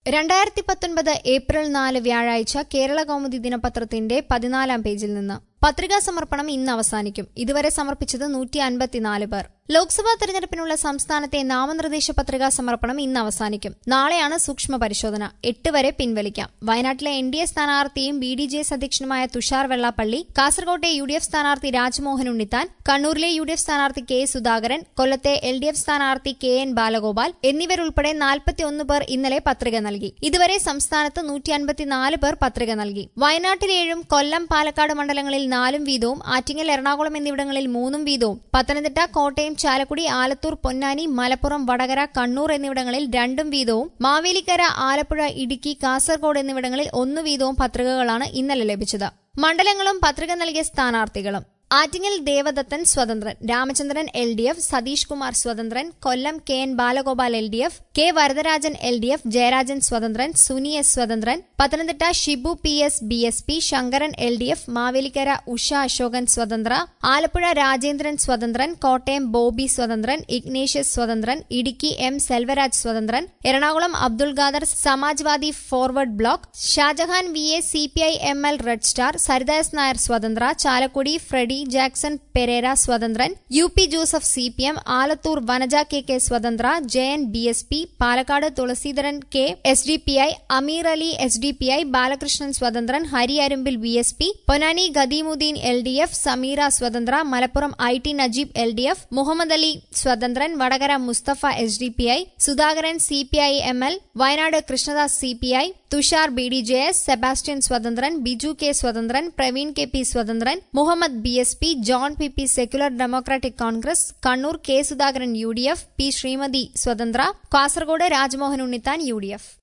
രണ്ടായിരത്തി പത്തൊൻപത് ഏപ്രിൽ നാല് വ്യാഴാഴ്ച കേരള കൗമുദി ദിനപത്രത്തിന്റെ പതിനാലാം പേജിൽ നിന്ന് പത്രികാ സമർപ്പണം ഇന്ന് അവസാനിക്കും ഇതുവരെ സമർപ്പിച്ചത് നൂറ്റി അൻപത്തിനാല് പേർ ലോക്സഭാ തെരഞ്ഞെടുപ്പിനുള്ള സംസ്ഥാനത്തെ നാമനിർദ്ദേശ പത്രികാ സമർപ്പണം ഇന്ന് അവസാനിക്കും നാളെയാണ് സൂക്ഷ്മ പരിശോധന എട്ട് വരെ പിൻവലിക്കാം വയനാട്ടിലെ എൻ ഡി എ സ്ഥാനാർത്ഥിയും ബി ഡി ജെ എസ് അധ്യക്ഷനുമായ തുഷാർ വെള്ളാപ്പള്ളി കാസർകോട്ടെ യു ഡി എഫ് സ്ഥാനാർത്ഥി രാജ്മോഹൻ ഉണ്ണിത്താൻ കണ്ണൂരിലെ യു ഡി എഫ് സ്ഥാനാർത്ഥി കെ സുധാകരൻ കൊല്ലത്തെ എൽ ഡി എഫ് സ്ഥാനാർത്ഥി കെ എൻ ബാലഗോപാൽ എന്നിവരുൾപ്പെടെ നാൽപ്പത്തിയൊന്ന് പേർ ഇന്നലെ പത്രിക നൽകി ഇതുവരെ സംസ്ഥാനത്ത് നൂറ്റി അൻപത്തിനാല് പേർ പത്രിക നൽകി വയനാട്ടിൽ ഏഴും കൊല്ലം പാലക്കാട് മണ്ഡലങ്ങളിൽ നാലും വീതവും ആറ്റിങ്ങൽ എറണാകുളം എന്നിവിടങ്ങളിൽ മൂന്നും വീതവും പത്തനംതിട്ട കോട്ടയം ചാലക്കുടി ആലത്തൂർ പൊന്നാനി മലപ്പുറം വടകര കണ്ണൂർ എന്നിവിടങ്ങളിൽ രണ്ടും വീതവും മാവേലിക്കര ആലപ്പുഴ ഇടുക്കി കാസർഗോഡ് എന്നിവിടങ്ങളിൽ ഒന്നു വീതവും പത്രികകളാണ് ഇന്നലെ ലഭിച്ചത് മണ്ഡലങ്ങളും പത്രിക നൽകിയ സ്ഥാനാർത്ഥികളും ആറ്റിങ്ങൽ ദേവദത്തൻ സ്വതന്ത്രൻ Ramachandran L D F Satheesh Kumar സ്വതന്ത്രൻ Kollam K N Balagopal L D F K Varadarajan L D F Jayarajan സ്വതന്ത്രൻ സുനി എസ് സ്വതന്ത്രൻ Pathanamthitta Shibu P S B S P Sankaran L D F Mavelikkara Usha Ashokan സ്വതന്ത്ര ആലപ്പുഴ രാജേന്ദ്രൻ സ്വതന്ത്രൻ കോട്ടയം ബോബി സ്വതന്ത്രൻ ഇഗ്നേഷ്യസ് സ്വതന്ത്രൻ ഇടുക്കി എം സെൽവരാജ് സ്വതന്ത്രൻ Ernakulam Abdul Khader Samajwadi forward block Shajahan V A C P I M L red star Saridas Nair സ്വതന്ത്ര ചാലക്കുടി ഫ്രെഡി ജാക്സൺ പെരേര സ്വതന്ത്രൻ U P Joseph C P M Alathur Vanaja K K സ്വതന്ത്ര Jayan B S P Palakkad Thulaseedharan K S D P I Ameer Ali S D P I Balakrishnan സ്വതന്ത്രൻ Hari Arumbil B S P Ponnani Khadeemuddin L D F Sameera സ്വതന്ത്ര Malappuram I T Najeeb L D F Muhammad Ali സ്വതന്ത്രൻ Vadakara Musthafa S D P I Sudhakaran C P I M L Wayanad Krishnadas C P I Thushar B D J S Sebastian സ്വതന്ത്രൻ Biju K സ്വതന്ത്രൻ Praveen K P സ്വതന്ത്രൻ Muhammad B S P John P P secular democratic Congress Kannur K Sudhakaran U D F P Sreemathi സ്വതന്ത്ര Kasaragod Rajmohan Unnithan U D F